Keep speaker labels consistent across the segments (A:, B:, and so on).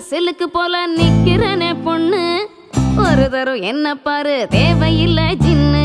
A: சிலுக்கு போல நிக்கிறனே பொண்ணு ஒரு தரம் என்ன பாரு தேவையில்லை ஜின்னு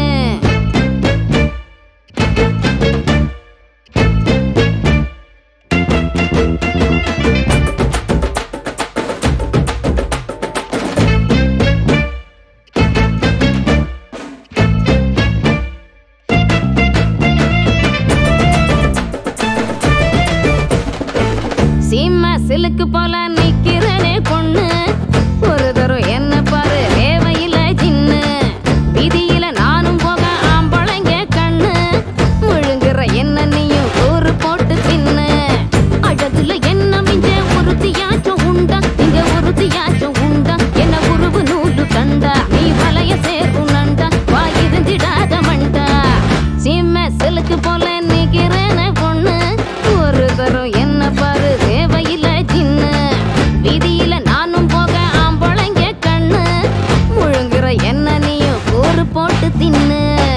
A: சீம சிலுக்கு போல நிக்கிறனே பொண்ணு ஒரு தரம் என்ன பாரு தேவையில்ல ஜின்னு விதியில நானும் போக ஆம்பளைங்க கண்ணு முழுங்குற என்ன நீயும் கூறு போட்டு தின்னு அழகுல என்ன மிஞ்ச ஒருத்தியாச்சும் உண்டா இங்க ஒருத்தியாச்சும் உண்டா என்ன உருவு நூறு கண்டா நீ வலைய சேர்க்கும் நண்டா வாயிருந்திடாத மண்டா சீம சிலுக்கு போல நிக்கிறேன பொண்ணு ஒரு தரம் என்ன பாரு தேவையில்ல சின்ன விதியில நானும் போக ஆம்பளைங்க கண்ணு முழுங்குற என்ன நீயும் கூறு போட்டு தின்னு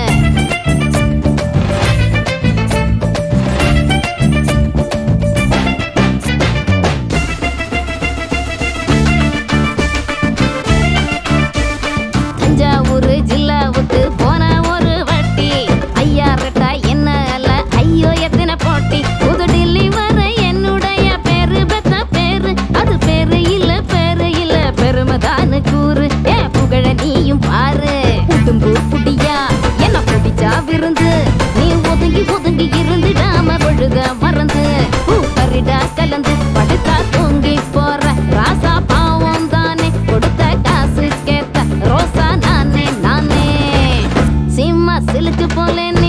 A: தஞ்சாவூர் ஜில்லாவுக்கு போன ஒரு வட்டி ஐயா ரெட்டா என்ன அல்ல ஐயோ எத்தனை போட்டி புது டில்லி வர என்னுடைய பேரு பெத்த பேரு அது பேரு இல்ல பேரு இல்ல பெருமைதானு கூறு ஏ புகழ நீயும் பாரு உடும்பு புடியா என்ன பிடிச்சா விருந்து நீ ஒதுங்கி ஒதுங்கி இருந்துடாம பொழுத மறந்து பூப்பரிடா கலந்து படுத்தா தூங்கி போற ராசா பாவம் தானே கொடுத்த காசு கேட்ட ரோசா நானே நானே சிம்மா சிலுக்கு போல நீ